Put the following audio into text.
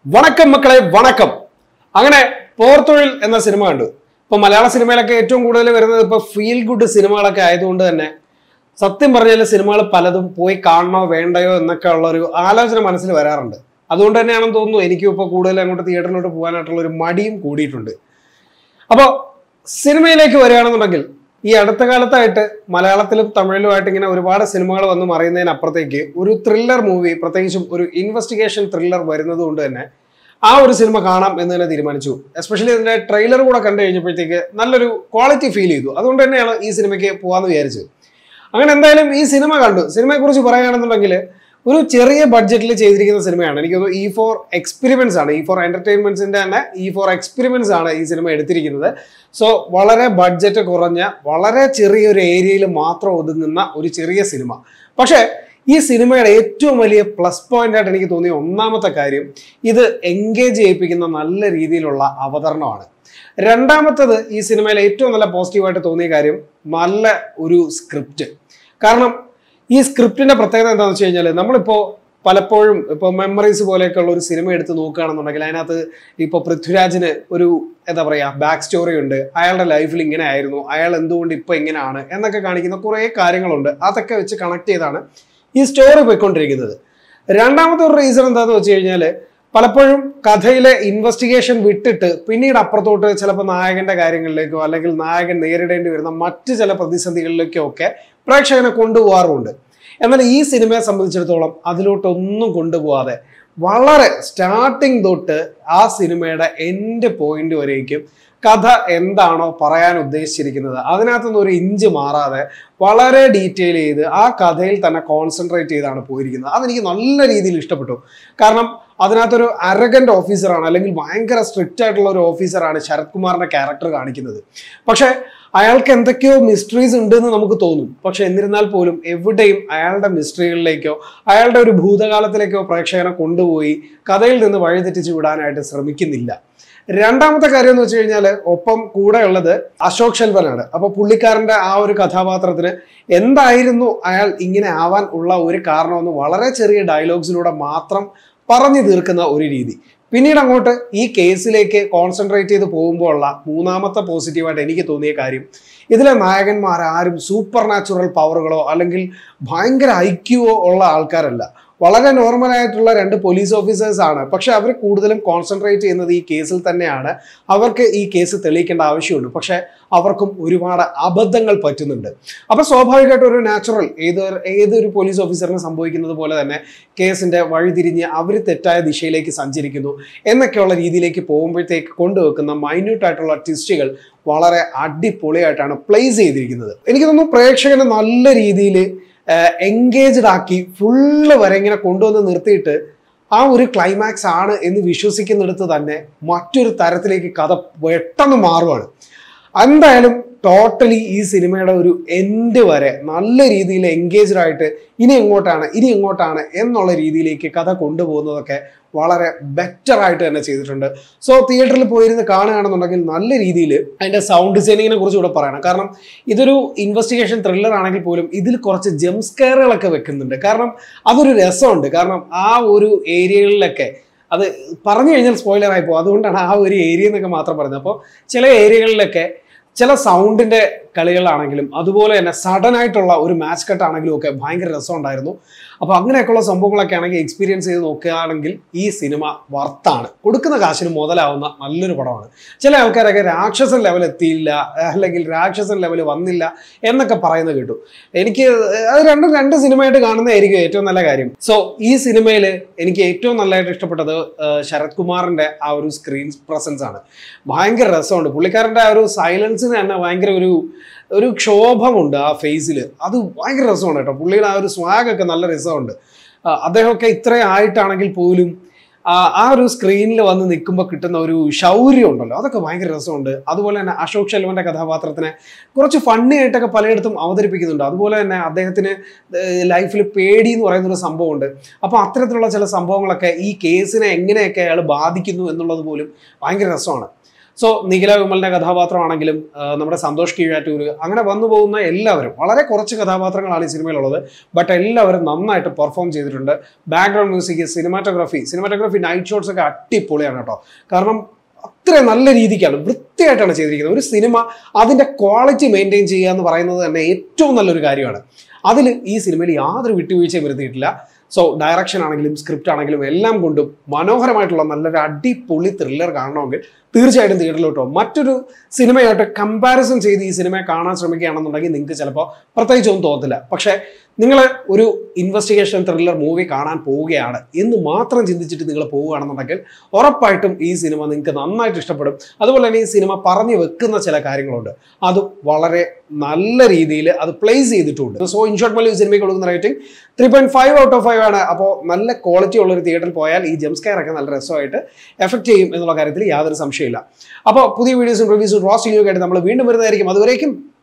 വണക്കം മക്കളെ വണക്കം അങ്ങനെ പോർത്തൊഴിൽ എന്ന സിനിമ കണ്ടു ഇപ്പൊ മലയാള സിനിമയിലൊക്കെ ഏറ്റവും കൂടുതൽ വരുന്നത് ഇപ്പൊ ഫീൽ ഗുഡ് സിനിമകളൊക്കെ ആയതുകൊണ്ട് തന്നെ സത്യം പറഞ്ഞാൽ സിനിമകൾ പലതും പോയി കാണണോ വേണ്ടയോ എന്നൊക്കെ ഉള്ള ഒരു ആലോചന മനസ്സിൽ വരാറുണ്ട് അതുകൊണ്ട് തന്നെയാണെന്ന് തോന്നുന്നു എനിക്കും ഇപ്പോൾ കൂടുതൽ അങ്ങോട്ട് തിയേറ്ററിലോട്ട് പോകാനായിട്ടുള്ള ഒരു മടിയും കൂടിയിട്ടുണ്ട് അപ്പോൾ സിനിമയിലേക്ക് വരികയാണെന്നുണ്ടെങ്കിൽ ഈ അടുത്ത കാലത്തായിട്ട് മലയാളത്തിലും തമിഴിലുമായിട്ട് ഇങ്ങനെ ഒരുപാട് സിനിമകൾ വന്ന് മറിയുന്നതിനപ്പുറത്തേക്ക് ഒരു ത്രില്ലർ മൂവി പ്രത്യേകിച്ചും ഒരു ഇൻവെസ്റ്റിഗേഷൻ ത്രില്ലർ വരുന്നത് കൊണ്ട് തന്നെ ആ ഒരു സിനിമ കാണാം എന്ന് തന്നെ തീരുമാനിച്ചു എസ്പെഷ്യലി ഇതിന്റെ ട്രെയിലർ കൂടെ കണ്ടു കഴിഞ്ഞപ്പോഴത്തേക്ക് നല്ലൊരു ക്വാളിറ്റി ഫീൽ ചെയ്തു അതുകൊണ്ട് തന്നെയാണ് ഈ സിനിമയ്ക്ക് പോകാമെന്ന് വിചാരിച്ചത് അങ്ങനെ എന്തായാലും ഈ സിനിമ കണ്ടു സിനിമയെ കുറിച്ച് പറയുകയാണെന്നുണ്ടെങ്കിൽ ഒരു ചെറിയ ബഡ്ജറ്റിൽ ചെയ്തിരിക്കുന്ന സിനിമയാണ് എനിക്ക് തോന്നുന്നു ഇ ഫോർ എക്സ്പെരിമെന്റ്സ് ആണ് ഇ ഫോർ എന്റർടൈൻമെന്റ്സിന്റെ തന്നെ ഇ ഫോർ എക്സ്പെരിമെന്റ്സ് ആണ് ഈ സിനിമ എടുത്തിരിക്കുന്നത് സോ വളരെ ബഡ്ജറ്റ് കുറഞ്ഞ വളരെ ചെറിയൊരു ഏരിയയിൽ മാത്രം ഒതുങ്ങുന്ന ഒരു ചെറിയ സിനിമ പക്ഷേ ഈ സിനിമയുടെ ഏറ്റവും വലിയ പ്ലസ് പോയിന്റ് ആയിട്ട് എനിക്ക് തോന്നിയ ഒന്നാമത്തെ കാര്യം ഇത് എൻഗേജ് ചെയ്യിപ്പിക്കുന്ന നല്ല രീതിയിലുള്ള അവതരണമാണ് രണ്ടാമത്തത് ഈ സിനിമയിൽ ഏറ്റവും നല്ല പോസിറ്റീവായിട്ട് തോന്നിയ കാര്യം നല്ല ഒരു സ്ക്രിപ്റ്റ് കാരണം ഈ സ്ക്രിപ്റ്റിന്റെ പ്രത്യേകത എന്താണെന്ന് വെച്ച് കഴിഞ്ഞാൽ നമ്മളിപ്പോൾ പലപ്പോഴും ഇപ്പോൾ മെമ്മറീസ് പോലെയൊക്കെ ഉള്ള ഒരു സിനിമ എടുത്ത് നോക്കുകയാണെന്നുണ്ടെങ്കിൽ അതിനകത്ത് ഇപ്പോൾ പൃഥ്വിരാജിന് ഒരു എന്താ പറയുക ബാക്ക് സ്റ്റോറി ഉണ്ട് അയാളുടെ ലൈഫിൽ ഇങ്ങനെ ആയിരുന്നു അയാൾ എന്തുകൊണ്ട് ഇപ്പോൾ ഇങ്ങനെയാണ് എന്നൊക്കെ കാണിക്കുന്ന കുറേ കാര്യങ്ങളുണ്ട് അതൊക്കെ വെച്ച് കണക്ട് ചെയ്താണ് ഈ സ്റ്റോറി പോയിക്കൊണ്ടിരിക്കുന്നത് രണ്ടാമത്തെ ഒരു റീസൺ എന്താണെന്ന് വെച്ച് കഴിഞ്ഞാൽ പലപ്പോഴും കഥയിലെ ഇൻവെസ്റ്റിഗേഷൻ വിട്ടിട്ട് പിന്നീട് അപ്പുറത്തോട്ട് ചിലപ്പോൾ നായകന്റെ കാര്യങ്ങളിലേക്കോ അല്ലെങ്കിൽ നായകൻ നേരിടേണ്ടി വരുന്ന മറ്റ് ചില പ്രതിസന്ധികളിലേക്കോ ഒക്കെ പ്രേക്ഷകനെ കൊണ്ടുപോകാറുമുണ്ട് എന്നാൽ ഈ സിനിമയെ സംബന്ധിച്ചിടത്തോളം അതിലോട്ടൊന്നും കൊണ്ടുപോകാതെ വളരെ സ്റ്റാർട്ടിങ് തൊട്ട് ആ സിനിമയുടെ എൻഡ് പോയിന്റ് വരേക്കും കഥ എന്താണോ പറയാൻ ഉദ്ദേശിച്ചിരിക്കുന്നത് അതിനകത്തുനിന്ന് ഒരു ഇഞ്ച് മാറാതെ വളരെ ഡീറ്റെയിൽ ചെയ്ത് ആ കഥയിൽ തന്നെ കോൺസെൻട്രേറ്റ് ചെയ്താണ് പോയിരിക്കുന്നത് അതെനിക്ക് നല്ല രീതിയിൽ ഇഷ്ടപ്പെട്ടു കാരണം അതിനകത്തൊരു അരഗന്റ് ഓഫീസറാണ് അല്ലെങ്കിൽ ഭയങ്കര സ്ട്രിക്റ്റ് ആയിട്ടുള്ള ഒരു ഓഫീസറാണ് ശരത് കുമാറിന്റെ ക്യാരക്ടർ കാണിക്കുന്നത് പക്ഷെ അയാൾക്ക് എന്തൊക്കെയോ മിസ്റ്ററീസ് ഉണ്ടെന്ന് നമുക്ക് തോന്നും പക്ഷെ എന്നിരുന്നാൽ പോലും എവിടെയും അയാളുടെ മിസ്റ്ററികളിലേക്കോ അയാളുടെ ഒരു ഭൂതകാലത്തിലേക്കോ പ്രേക്ഷകനെ കൊണ്ടുപോയി കഥയിൽ നിന്ന് വഴിതെറ്റിച്ച് വിടാനായിട്ട് ശ്രമിക്കുന്നില്ല രണ്ടാമത്തെ കാര്യം എന്ന് വെച്ച് കഴിഞ്ഞാൽ ഒപ്പം കൂടെ ഉള്ളത് അശോക് ശെൽവനാണ് അപ്പൊ പുള്ളിക്കാരന്റെ ആ ഒരു കഥാപാത്രത്തിന് എന്തായിരുന്നു അയാൾ ഇങ്ങനെ ആവാൻ ഉള്ള ഒരു കാരണമെന്ന് വളരെ ചെറിയ ഡയലോഗ്സിലൂടെ മാത്രം പറഞ്ഞു തീർക്കുന്ന ഒരു രീതി പിന്നീട് അങ്ങോട്ട് ഈ കേസിലേക്ക് കോൺസെൻട്രേറ്റ് ചെയ്ത് പോകുമ്പോൾ ഉള്ള മൂന്നാമത്തെ പോസിറ്റീവായിട്ട് എനിക്ക് തോന്നിയ കാര്യം ഇതിലെ നായകന്മാർ ആരും സൂപ്പർ നാച്ചുറൽ പവറുകളോ അല്ലെങ്കിൽ ഭയങ്കര ഐക്യുവോ ഉള്ള ആൾക്കാരല്ല വളരെ നോർമൽ ആയിട്ടുള്ള രണ്ട് പോലീസ് ഓഫീസേഴ്സ് ആണ് പക്ഷെ അവർ കൂടുതലും കോൺസെൻട്രേറ്റ് ചെയ്യുന്നത് ഈ കേസിൽ തന്നെയാണ് അവർക്ക് ഈ കേസ് തെളിയിക്കേണ്ട ആവശ്യമുണ്ട് പക്ഷെ അവർക്കും ഒരുപാട് അബദ്ധങ്ങൾ പറ്റുന്നുണ്ട് അപ്പൊ സ്വാഭാവികമായിട്ടും ഒരു നാച്ചുറൽ ഏത് ഏതൊരു പോലീസ് ഓഫീസറിന് സംഭവിക്കുന്നത് പോലെ തന്നെ കേസിന്റെ വഴിതിരിഞ്ഞ് അവർ തെറ്റായ ദിശയിലേക്ക് സഞ്ചരിക്കുന്നു എന്നൊക്കെയുള്ള രീതിയിലേക്ക് പോകുമ്പോഴത്തേക്ക് കൊണ്ടുവെക്കുന്ന മൈന്യൂട്ട് ആയിട്ടുള്ള ട്വിസ്റ്റുകൾ വളരെ അടിപൊളിയായിട്ടാണ് പ്ലേസ് ചെയ്തിരിക്കുന്നത് എനിക്ക് തോന്നുന്നു പ്രേക്ഷകന് നല്ല രീതിയിൽ എൻഗേജ്ഡ് ആക്കി ഫുള്ള് വരെ ഇങ്ങനെ കൊണ്ടുവന്ന് നിർത്തിയിട്ട് ആ ഒരു ക്ലൈമാക്സ് ആണ് എന്ന് വിശ്വസിക്കുന്നിടത്ത് തന്നെ മറ്റൊരു തരത്തിലേക്ക് കഥ പെട്ടെന്ന് മാറുവാണ് എന്തായാലും ടോട്ടലി ഈ സിനിമയുടെ ഒരു എൻഡ് വരെ നല്ല രീതിയിൽ എൻഗേജ്ഡ് ആയിട്ട് ഇനി എങ്ങോട്ടാണ് ഇനി എങ്ങോട്ടാണ് എന്നുള്ള രീതിയിലേക്ക് കഥ കൊണ്ടുപോകുന്നതൊക്കെ വളരെ ബെറ്റർ ആയിട്ട് തന്നെ ചെയ്തിട്ടുണ്ട് സോ തിയേറ്ററിൽ പോയിരുന്ന് കാണുകയാണെന്നുണ്ടെങ്കിൽ നല്ല രീതിയിൽ അതിന്റെ സൗണ്ട് ഡിസൈനിങ്ങിനെ കുറിച്ച് ഇവിടെ പറയണം കാരണം ഇതൊരു ഇൻവെസ്റ്റിഗേഷൻ ത്രില്ലർ ആണെങ്കിൽ പോലും ഇതിൽ കുറച്ച് ജംസ്കെയറുകളൊക്കെ വെക്കുന്നുണ്ട് കാരണം അതൊരു രസമുണ്ട് കാരണം ആ ഒരു ഏരിയകളിലൊക്കെ അത് പറഞ്ഞു കഴിഞ്ഞാൽ സ്പോയിലർ ആയി പോകും അതുകൊണ്ടാണ് ആ ഒരു ഏരിയ എന്നൊക്കെ മാത്രം പറയുന്നത് അപ്പോൾ ചില ഏരിയകളിലൊക്കെ ചില സൗണ്ടിന്റെ കളികളാണെങ്കിലും അതുപോലെ തന്നെ സഡൻ ആയിട്ടുള്ള ഒരു മാച്ച് കട്ട് ആണെങ്കിലും ഒക്കെ ഭയങ്കര രസമുണ്ടായിരുന്നു അപ്പോൾ അങ്ങനെയൊക്കെയുള്ള സംഭവങ്ങളൊക്കെ ആണെങ്കിൽ എക്സ്പീരിയൻസ് ചെയ്ത് നോക്കുകയാണെങ്കിൽ ഈ സിനിമ വർത്താണ് കൊടുക്കുന്ന കാശിന് മുതലാവുന്ന നല്ലൊരു പടമാണ് ചില ആൾക്കാരൊക്കെ രാക്ഷസൻ ലെവൽ എത്തിയില്ല അല്ലെങ്കിൽ രാക്ഷസൻ ലെവൽ വന്നില്ല എന്നൊക്കെ പറയുന്നത് കേട്ടു എനിക്ക് അത് രണ്ടും രണ്ട് സിനിമയായിട്ട് കാണുന്നതായിരിക്കും ഏറ്റവും നല്ല കാര്യം സോ ഈ സിനിമയിൽ എനിക്ക് ഏറ്റവും നല്ലതായിട്ട് ഇഷ്ടപ്പെട്ടത് ആ, ശരത് കുമാറിന്റെ ആ ഒരു സ്ക്രീൻ പ്രസൻസ് ആണ് ഭയങ്കര രസമുണ്ട് പുള്ളിക്കാരന്റെ ആ ഒരു സൈലൻസിന് തന്നെ ഭയങ്കര ഒരു ഒരു ക്ഷോഭമുണ്ട് ആ ഫേസിൽ അത് ഭയങ്കര രസമാണ് കേട്ടോ പുള്ളിയുടെ ആ ഒരു സ്വാഗ് ഒക്കെ നല്ല രസമുണ്ട് ആ, അദ്ദേഹമൊക്കെ ഇത്രയും ആയിട്ടാണെങ്കിൽ പോലും ആ ആ ഒരു സ്ക്രീനിൽ വന്ന് നിൽക്കുമ്പോൾ കിട്ടുന്ന ഒരു ശൗര്യം ഉണ്ടല്ലോ അതൊക്കെ ഭയങ്കര രസമുണ്ട് അതുപോലെ തന്നെ അശോക് ശെൽവന്റെ കഥാപാത്രത്തിനെ കുറച്ച് ഫണ്ണി ആയിട്ടൊക്കെ പലയിടത്തും അവതരിപ്പിക്കുന്നുണ്ട് അതുപോലെ തന്നെ അദ്ദേഹത്തിന് ലൈഫിൽ പേടി എന്ന് പറയുന്ന ഒരു സംഭവമുണ്ട് അപ്പോൾ അത്തരത്തിലുള്ള ചില സംഭവങ്ങളൊക്കെ ഈ കേസിനെ എങ്ങനെയൊക്കെ അയാൾ ബാധിക്കുന്നു എന്നുള്ളത് പോലും ഭയങ്കര രസമാണ് സോ നിഖില വിമലിന്റെ കഥാപാത്രമാണെങ്കിലും ആ, നമ്മുടെ സന്തോഷ് കീഴാറ്റൂര് അങ്ങനെ വന്നു പോകുന്ന എല്ലാവരും വളരെ കുറച്ച് കഥാപാത്രങ്ങളാണ് ഈ സിനിമയിലുള്ളത് ബട്ട് എല്ലാവരും നന്നായിട്ട് പെർഫോം ചെയ്തിട്ടുണ്ട് background music cinematography cinematography night shots ഒക്കെ അടിപൊളിയാണ് കേട്ടോ കാരണം അത്ര നല്ല രീതിക്കാണ് വൃത്തിയായിട്ടാണ് ചെയ്തിരിക്കുന്നത് ഒരു സിനിമ അതിന്റെ ക്വാളിറ്റി മെയിൻറ്റെയിൻ ചെയ്യുക എന്ന് പറയുന്നത് തന്നെ ഏറ്റവും നല്ലൊരു കാര്യമാണ് അതിൽ ഈ സിനിമയിൽ യാതൊരു വിട്ടുവീഴ്ചയും വരുത്തിയിട്ടില്ല സോ ഡയറക്ഷൻ ആണെങ്കിലും സ്ക്രിപ്റ്റ് ആണെങ്കിലും എല്ലാം കൊണ്ടും മനോഹരമായിട്ടുള്ള നല്ലൊരു അടിപൊളി ത്രില്ലർ കാണണമെങ്കിൽ തീർച്ചയായിട്ടും തിയേറ്ററിലോട്ടോ മറ്റൊരു സിനിമയായിട്ട് കമ്പാരിസൺ ചെയ്ത് ഈ സിനിമയെ കാണാൻ ശ്രമിക്കുകയാണെന്നുണ്ടെങ്കിൽ നിങ്ങൾക്ക് ചിലപ്പോൾ പ്രത്യേകിച്ചൊന്നും തോന്നത്തില്ല പക്ഷേ നിങ്ങൾ ഒരു ഇൻവെസ്റ്റിഗേഷൻ ത്രില്ലർ മൂവി കാണാൻ പോവുകയാണ് എന്ന് മാത്രം ചിന്തിച്ചിട്ട് നിങ്ങൾ പോവുകയാണെന്നുണ്ടെങ്കിൽ ഉറപ്പായിട്ടും ഈ സിനിമ നിങ്ങൾക്ക് നന്നായിട്ട് ഇഷ്ടപ്പെടും അതുപോലെ തന്നെ ഈ സിനിമ പറഞ്ഞു വെക്കുന്ന ചില കാര്യങ്ങളുണ്ട് അതും വളരെ നല്ല രീതിയിൽ അത് പ്ലേസ് ചെയ്തിട്ടുണ്ട് സോ ഇൻ ഷോർട്ട് മല്ലി ഈ സിനിമയ്ക്ക് കൊടുക്കുന്ന rating three point five out of five ആണ് അപ്പോൾ നല്ല ക്വാളിറ്റി ഉള്ള ഒരു തിയേറ്ററിൽ പോയാൽ ഈ ജംസ് കെയർ ഒക്കെ നല്ല രസമായിട്ട് എഫക്ട് ചെയ്യും എന്നുള്ള കാര്യത്തിൽ യാതൊരു സംശയമില്ല അപ്പോൾ പുതിയ വീഡിയോസും റിവ്യൂസും റോസ്റ്റ് ചെയ്യുകയായിട്ട് നമ്മൾ വീണ്ടും വരുന്നതായിരിക്കും അതുവരേക്കും